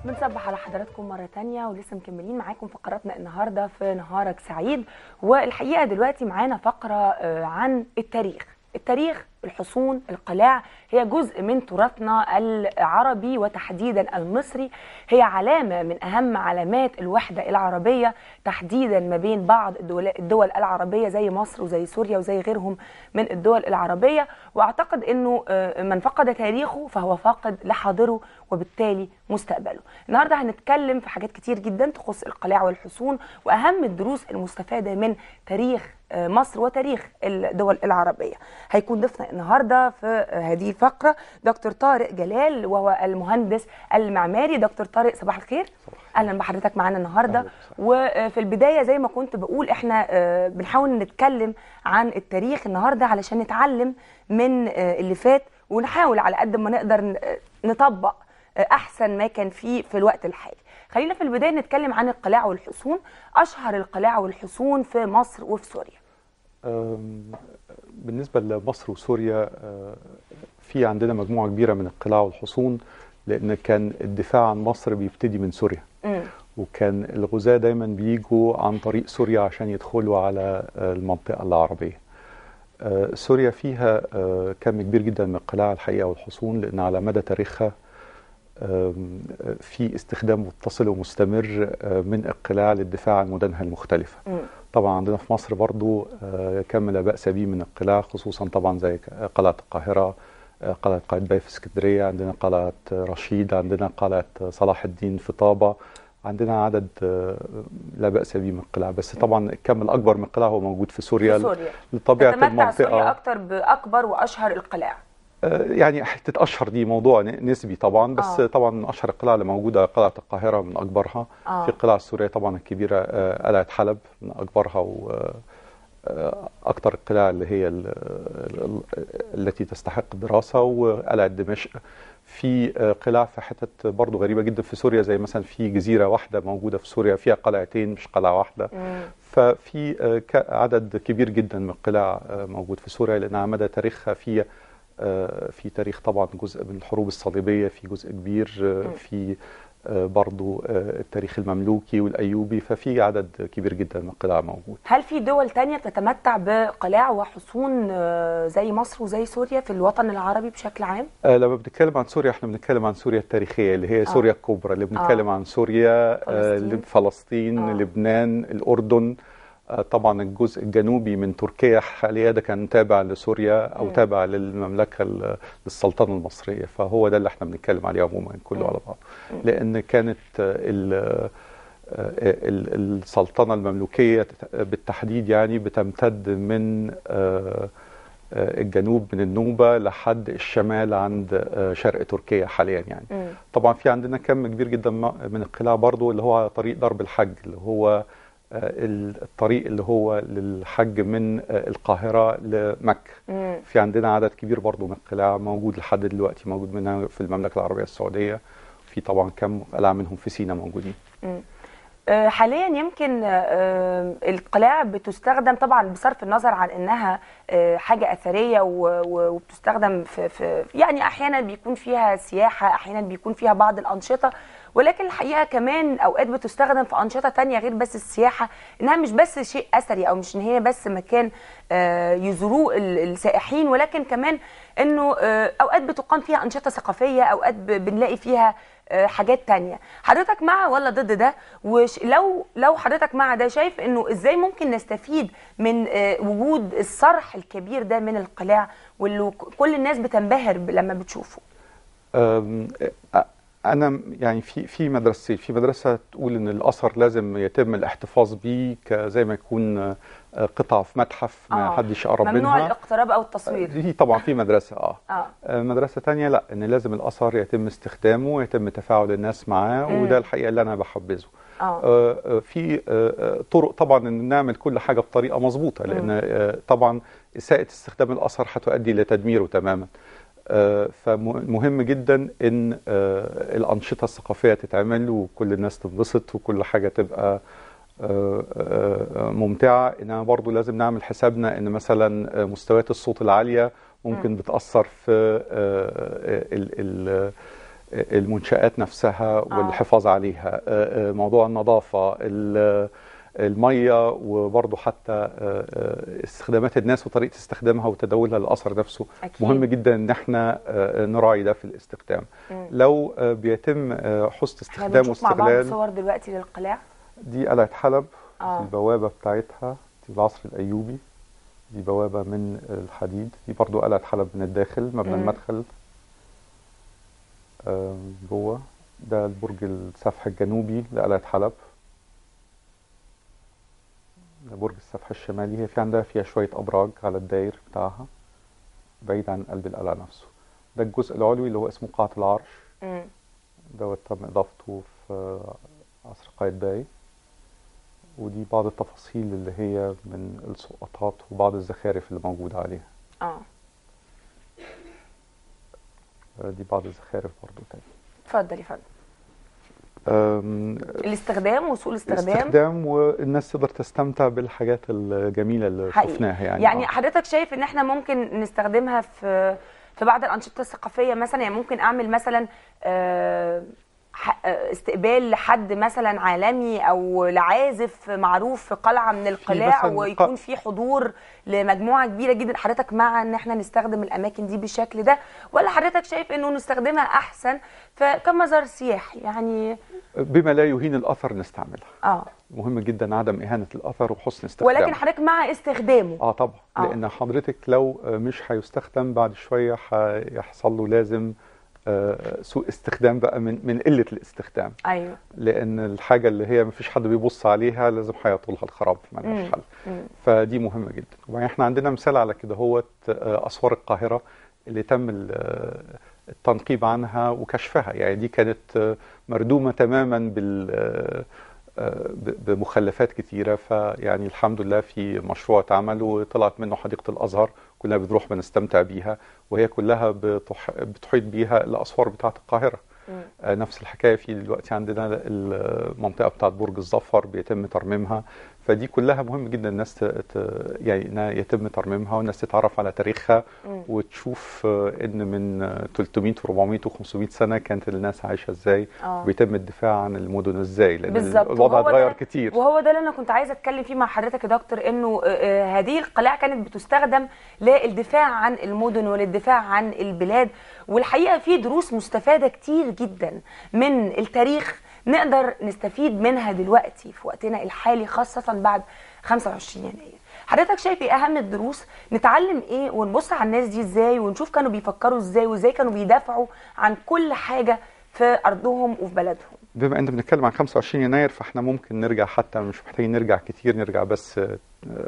بنصبح على حضراتكم مرة تانية ولسه مكملين معاكم فقراتنا النهاردة في نهارك سعيد والحقيقة دلوقتي معانا فقرة آه، عن التاريخ التاريخ الحصون القلاع هي جزء من تراثنا العربي وتحديدا المصري هي علامة من أهم علامات الوحدة العربية تحديدا ما بين بعض الدول, الدول العربية زي مصر وزي سوريا وزي غيرهم من الدول العربية وأعتقد أنه آه، من فقد تاريخه فهو فاقد لحاضره وبالتالي مستقبله النهاردة هنتكلم في حاجات كتير جدا تخص القلاع والحصون وأهم الدروس المستفادة من تاريخ آه، مصر وتاريخ الدول العربية هيكون ضيفنا النهاردة في آه، هذه الفقرة دكتور طارق جلال وهو المهندس المعماري دكتور طارق صباح الخير اهلا بحضرتك معانا النهارده أهلا وسهلا. وفي البدايه زي ما كنت بقول احنا آه، بنحاول نتكلم عن التاريخ النهارده علشان نتعلم من آه، اللي فات ونحاول على قد ما نقدر ن- آه، نطبق آه، احسن ما كان فيه في الوقت الحالي خلينا في البدايه نتكلم عن القلاع والحصون اشهر القلاع والحصون في مصر وفي سوريا أم، بالنسبة لمصر وسوريا أه، في عندنا مجموعة كبيرة من القلاع والحصون لأن كان الدفاع عن مصر بيبتدي من سوريا مم. وكان الغزاة دايما بيجوا عن طريق سوريا عشان يدخلوا على أه، المنطقة العربية أه، سوريا فيها أه، كم كبير جدا من القلاع الحقيقة والحصون لأن على مدى تاريخها أم، في استخدام متصل ومستمر أه، من القلاع للدفاع عن مدنها المختلفة مم. طبعا عندنا في مصر برضو آه، كم لا بأس به من القلاع خصوصا طبعا زي ك- قلعة القاهرة آه، قلعة قايتباي في اسكندرية عندنا قلعة رشيد عندنا قلعة صلاح الدين في طابة عندنا عدد آه، لا بأس به من القلاع بس طبعا الكم الأكبر من القلاع هو موجود في سوريا في سوريا لطبيعة تتمتع سوريا المنطقة اكتر باكبر واشهر القلاع آه، يعني حته اشهر دي موضوع ن- نسبي طبعا بس آه. طبعا من اشهر القلاع اللي موجوده قلعه القاهره من اكبرها آه. في القلاع السوريه طبعا الكبيره آه، قلعه حلب من اكبرها و آه، اكثر القلاع اللي هي ال- ال- التي تستحق الدراسه وقلعه دمشق في آه، قلاع في حتت برضو غريبه جدا في سوريا زي مثلا في جزيره واحده موجوده في سوريا فيها قلعتين مش قلعه واحده مم. ففي آه، ك- عدد كبير جدا من القلاع آه، موجود في سوريا لان على مدى تاريخها في آه، في تاريخ طبعا جزء من الحروب الصليبيه في جزء كبير آه، م. في آه، برضو آه، التاريخ المملوكي والايوبي ففي عدد كبير جدا من القلاع موجود هل في دول تانية بتتمتع بقلاع وحصون آه، زي مصر وزي سوريا في الوطن العربي بشكل عام؟ آه، لما بنتكلم عن سوريا احنا بنتكلم عن سوريا التاريخيه اللي هي سوريا الكبرى اللي بنتكلم عن سوريا آه، فلسطين. لب- فلسطين آه. لبنان الاردن آه، طبعا الجزء الجنوبي من تركيا حاليا ده كان تابع لسوريا او مم. تابع للمملكه ال- للسلطنه المصريه فهو ده اللي احنا بنتكلم عليه عموما كله مم. على بعض لان كانت آه، ال- آه، ال- السلطنه المملوكيه بالتحديد يعني بتمتد من آه، آه، الجنوب من النوبه لحد الشمال عند آه، شرق تركيا حاليا يعني مم. طبعا في عندنا كم كبير جدا م- من القلاع برضو اللي هو على طريق درب الحج اللي هو آه، ال- الطريق اللي هو للحج من آه، القاهرة لمكة مم. في عندنا عدد كبير برضو من القلاع موجود لحد دلوقتي موجود منها في المملكة العربية السعودية في طبعا كم قلعة منهم في سينا موجودين مم. آه، حاليا يمكن آه، القلاع بتستخدم طبعا بصرف النظر عن انها آه، حاجه اثريه و- و- وبتستخدم في, في يعني احيانا بيكون فيها سياحه احيانا بيكون فيها بعض الانشطه ولكن الحقيقه كمان اوقات بتستخدم في انشطه تانية غير بس السياحه انها مش بس شيء اثري او مش ان هي بس مكان آه، يزوروه ال- السائحين ولكن كمان انه آه، اوقات بتقام فيها انشطه ثقافيه اوقات ب- بنلاقي فيها آه، حاجات تانية حضرتك مع ولا ضد ده ولو لو حضرتك مع ده شايف انه ازاي ممكن نستفيد من آه، وجود الصرح الكبير ده من القلاع واللي ك- كل الناس بتنبهر ب- لما بتشوفه أم، أ- انا يعني في في مدرستين في مدرسه تقول ان الاثر لازم يتم الاحتفاظ به ك- زي ما يكون آه، قطعه في متحف ما آه. حدش يقرب ممنوع منها الاقتراب او التصوير دي طبعا في مدرسه اه اه آه، مدرسة تانية لا ان لازم الاثر يتم استخدامه ويتم تفاعل الناس معاه مم. وده الحقيقة اللي انا بحبذه اه آه، آه، في آه، آه، طرق طبعا ان نعمل كل حاجة بطريقة مظبوطة لان آه، طبعا اساءة استخدام الاثر هتؤدي لتدميره تماما آه، فمهم جدا ان آه، الانشطة الثقافية تتعمل وكل الناس تنبسط وكل حاجة تبقى آه، آه، ممتعة انما برضو لازم نعمل حسابنا ان مثلا آه، مستويات الصوت العالية ممكن بتأثر في آه، ال- ال- المنشآت نفسها والحفاظ عليها آه، آه، موضوع النظافة ال- المية وبرضه حتى آه، آه، استخدامات الناس وطريقة استخدامها وتداولها للأثر نفسه أكيد. مهم جدا ان احنا آه، نراعي ده في الاستخدام مم. لو آه، بيتم آه، حسن احنا استخدام بنشوف مع بعض واستغلال صور دلوقتي للقلاع دي قلعة حلب اه البوابة بتاعتها دي العصر الأيوبي دي بوابة من الحديد دي برضو قلعة حلب من الداخل مبنى مم. المدخل آم، جوه ده البرج السفح الجنوبي لقلعة حلب ده برج السفح الشمالي هي في عندها فيها شوية أبراج على الداير بتاعها بعيد عن قلب القلعة نفسه ده الجزء العلوي اللي هو اسمه قاعة العرش مم. دوت تم إضافته في عصر قايتباي ودي بعض التفاصيل اللي هي من السقطات وبعض الزخارف اللي موجودة عليها اه دي بعض الزخارف برضو تاني اتفضل يا فندم أم، الاستخدام وسوء الاستخدام استخدام والناس تقدر تستمتع بالحاجات الجميلة اللي حقيقي. شفناها يعني يعني آه. حضرتك شايف ان احنا ممكن نستخدمها في في بعض الانشطه الثقافيه مثلا يعني ممكن اعمل مثلا آه، ح- آه، استقبال لحد مثلا عالمي او لعازف معروف في قلعه من القلاع مثلاً ويكون ق- في حضور لمجموعه كبيره جدا حضرتك مع ان احنا نستخدم الاماكن دي بالشكل ده ولا حضرتك شايف انه نستخدمها احسن ف- كمزار سياحي يعني بما لا يهين الأثر نستعملها اه مهم جدا عدم إهانة الأثر وحسن استخدامه ولكن حضرتك مع استخدامه اه طبعا آه. لان حضرتك لو آه، مش هيستخدم بعد شويه هيحصل له لازم آه، سوء استخدام بقى من من قله الاستخدام ايوه لان الحاجه اللي هي مفيش حد بيبص عليها لازم هيطولها الخراب مم. ملهاش حل مم. فدي مهمه جدا وبعدين احنا عندنا مثال على كده هو اسوار القاهره اللي تم ال- آه، التنقيب عنها وكشفها يعني دي كانت آه، مردومه تماما بال آه، آه، ب- بمخلفات كتيره فيعني الحمد لله في مشروع اتعمل وطلعت منه حديقه الازهر كلنا بنروح بنستمتع بيها وهي كلها بتح- بتحيط بيها الاسوار بتاعه القاهره مم. آه، نفس الحكايه في دلوقتي عندنا المنطقه بتاعه برج الظفر بيتم ترميمها فدي كلها مهم جدا الناس ت... ت... يعني انها يتم ترميمها والناس تتعرف على تاريخها مم. وتشوف آه، ان من آه، 300 و400 و500 سنه كانت الناس عايشه ازاي اه وبيتم الدفاع عن المدن ازاي لان بالظبط، الوضع وهو اتغير ده- كتير وهو ده اللي انا كنت عايزه اتكلم فيه مع حضرتك يا دكتور انه آه، آه، هذه القلاع كانت بتستخدم للدفاع عن المدن وللدفاع عن البلاد والحقيقه في دروس مستفاده كتير جدا من التاريخ نقدر نستفيد منها دلوقتي في وقتنا الحالي خاصه بعد 25 يناير حضرتك شايف ايه اهم الدروس نتعلم ايه ونبص على الناس دي ازاي ونشوف كانوا بيفكروا ازاي وازاي كانوا بيدافعوا عن كل حاجه في ارضهم وفي بلدهم بما ان بنتكلم عن 25 يناير فاحنا ممكن نرجع حتى مش محتاجين نرجع كتير نرجع بس آه،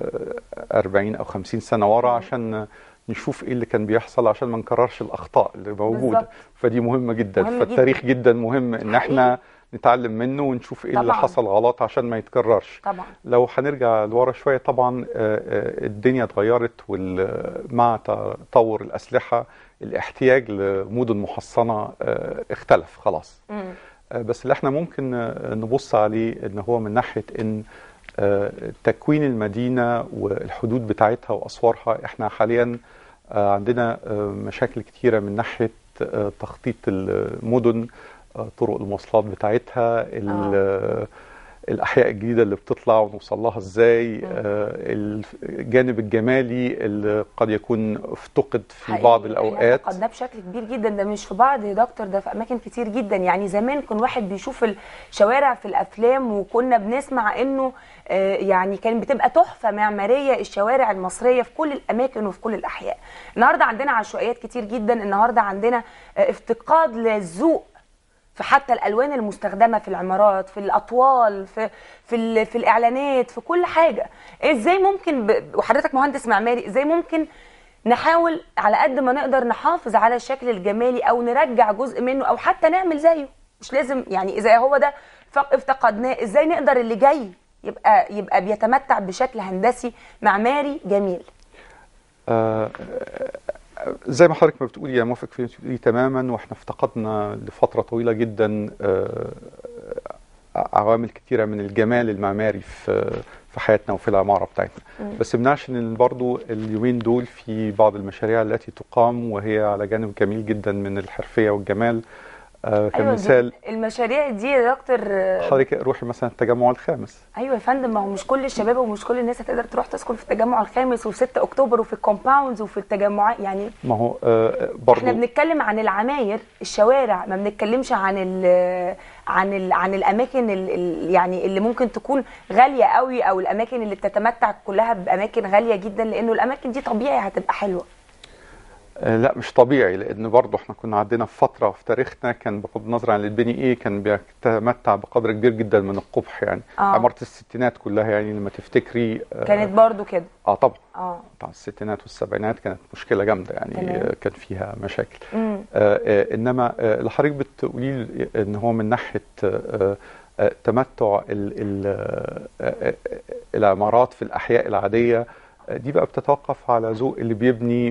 40 او 50 سنه ورا عشان نشوف ايه اللي كان بيحصل عشان ما نكررش الاخطاء اللي موجوده بالظبط. فدي مهمه جدا مهم فالتاريخ جدا مهم ان احنا نتعلم منه ونشوف ايه اللي طبعاً. حصل غلط عشان ما يتكررش طبعا لو هنرجع لورا شويه طبعا آه، آه، الدنيا اتغيرت ومع تطور الاسلحه الاحتياج لمدن محصنه آه، اختلف خلاص مم. آه، بس اللي احنا ممكن آه، نبص عليه ان هو من ناحيه ان آه، تكوين المدينه والحدود بتاعتها واسوارها احنا حاليا آه، عندنا آه، مشاكل كتيره من ناحيه آه، تخطيط المدن آه، طرق المواصلات بتاعتها ال- آه، الاحياء الجديده اللي بتطلع ونوصل لها ازاي آه، الجانب الجمالي اللي قد يكون افتقد في حقيقي بعض احنا الاوقات فقدناه بشكل كبير جدا ده مش في بعض يا دكتور ده في اماكن كتير جدا يعني زمان كان واحد بيشوف الشوارع في الافلام وكنا بنسمع انه آه، يعني كان بتبقى تحفه معماريه الشوارع المصريه في كل الاماكن وفي كل الاحياء النهارده عندنا عشوائيات كتير جدا النهارده عندنا آه، افتقاد للذوق في حتى الالوان المستخدمه في العمارات في الاطوال في في ال- في الاعلانات في كل حاجه ازاي ممكن ب... وحضرتك مهندس معماري ازاي ممكن نحاول على قد ما نقدر نحافظ على الشكل الجمالي او نرجع جزء منه او حتى نعمل زيه مش لازم يعني اذا هو ده ف- افتقدناه ازاي نقدر اللي جاي يبقى يبقى بيتمتع بشكل هندسي معماري جميل آه، زي ما حضرتك ما بتقولي يا موافق في بتقولي تماما واحنا افتقدنا لفتره طويله جدا آه، عوامل كتيره من الجمال المعماري في في حياتنا وفي العماره بتاعتنا بس منعش ان برضو اليومين دول في بعض المشاريع التي تقام وهي على جانب جميل جدا من الحرفيه والجمال آه، أيوة كمثال دي المشاريع دي يا دكتور آه، حضرتك روحي مثلا التجمع الخامس ايوه يا فندم ما هو مش كل الشباب ومش كل الناس هتقدر تروح تسكن في التجمع الخامس وفي 6 اكتوبر وفي الكومباوندز وفي التجمعات يعني ما هو آه، احنا برضو بنتكلم عن العماير الشوارع ما بنتكلمش عن ال عن ال عن الاماكن ال ال يعني اللي ممكن تكون غاليه قوي او الاماكن اللي بتتمتع كلها باماكن غاليه جدا لانه الاماكن دي طبيعي هتبقى حلوه آه، لا مش طبيعي لان برضه احنا كنا عندنا في فتره في تاريخنا كان بغض النظر عن البني ايه كان بيتمتع بقدر كبير جدا من القبح يعني آه. عماره الستينات كلها يعني لما تفتكري آه، كانت برضو كده اه طبعا اه بتاع الستينات والسبعينات كانت مشكله جامده يعني تمام. آه، كان فيها مشاكل امم آه، آه، انما آه، اللي حضرتك بتقولي لي ان هو من ناحيه آه، آه، تمتع ال- ال- آه، آه، العمارات في الاحياء العاديه آه، دي بقى بتتوقف على ذوق اللي بيبني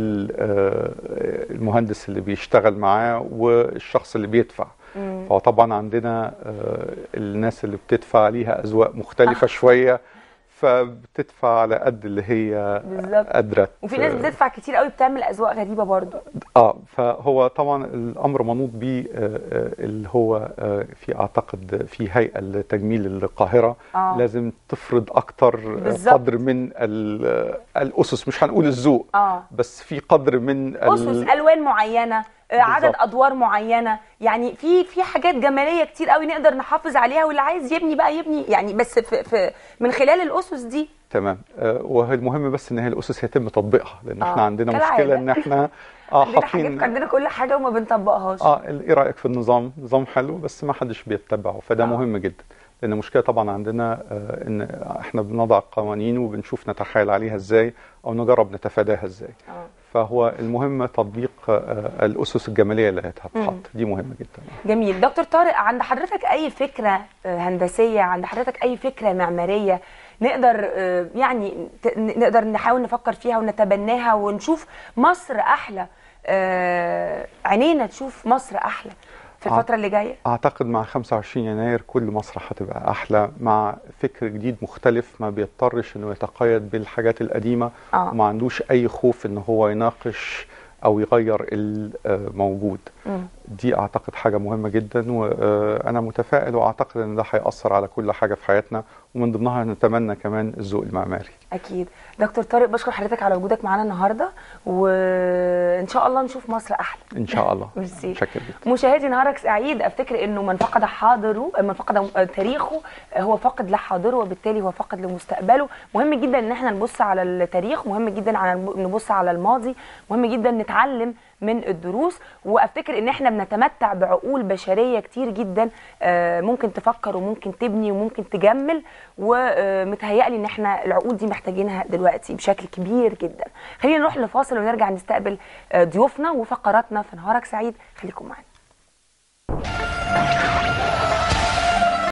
والمهندس اللي بيشتغل معاه والشخص اللي بيدفع امم فهو طبعا عندنا آه، الناس اللي بتدفع ليها اذواق مختلفه شويه فبتدفع على قد اللي هي بالظبط قادره وفي ناس بتدفع كتير قوي بتعمل اذواق غريبه برضو اه فهو طبعا الامر منوط به آه، آه، اللي هو آه، في اعتقد في هيئه لتجميل القاهره اه لازم تفرض اكتر بالظبط. قدر من ال- الاسس مش هنقول الذوق اه بس في قدر من ال- اسس الوان معينه آه، عدد بالظبط. ادوار معينه يعني في في حاجات جماليه كتير قوي نقدر نحافظ عليها واللي عايز يبني بقى يبني يعني بس في, في من خلال الاسس دي تمام آه، والمهم بس ان هي الاسس يتم تطبيقها لان آه، احنا عندنا كالعادة. مشكله ان احنا اه عندنا حاجات حاطين عندنا كل حاجه وما بنطبقهاش اه ايه رايك في النظام نظام حلو بس ما حدش بيتبعه فده آه. آه. مهم جدا لان المشكله طبعا عندنا آه ان احنا بنضع قوانين وبنشوف نتحايل عليها ازاي او نجرب نتفاداها ازاي آه. فهو المهم تطبيق آه الاسس الجماليه اللي مم. هتتحط دي مهمه جدا جميل دكتور طارق عند حضرتك اي فكره آه، هندسيه عند حضرتك اي فكره معماريه نقدر آه، يعني ت- نقدر نحاول نفكر فيها ونتبناها ونشوف مصر احلى آه، عينينا تشوف مصر احلى في آه. الفتره اللي جايه اعتقد مع 25 يناير كل مصر هتبقى احلى مع فكر جديد مختلف ما بيضطرش انه يتقيد بالحاجات القديمه اه وما عندوش اي خوف ان هو يناقش او يغير الموجود مم. دي اعتقد حاجه مهمه جدا وانا متفائل واعتقد ان ده هياثر على كل حاجه في حياتنا ومن ضمنها نتمنى كمان الذوق المعماري اكيد دكتور طارق بشكر حضرتك على وجودك معانا النهارده وان شاء الله نشوف مصر احلى ان شاء الله ميرسي. متشكر جدا مشاهدي نهارك سعيد افتكر انه من فقد حاضره من فقد تاريخه هو فقد لحاضره وبالتالي هو فقد لمستقبله مهم جدا ان احنا نبص على التاريخ مهم جدا على نبص على الماضي مهم جدا نتعلم من الدروس وافتكر ان احنا بنتمتع بعقول بشريه كتير جدا آه، ممكن تفكر وممكن تبني وممكن تجمل ومتهيألي ان احنا العقول دي محتاجينها دلوقتي بشكل كبير جدا خلينا نروح لفاصل ونرجع نستقبل آه، ضيوفنا وفقراتنا في نهارك سعيد خليكم معانا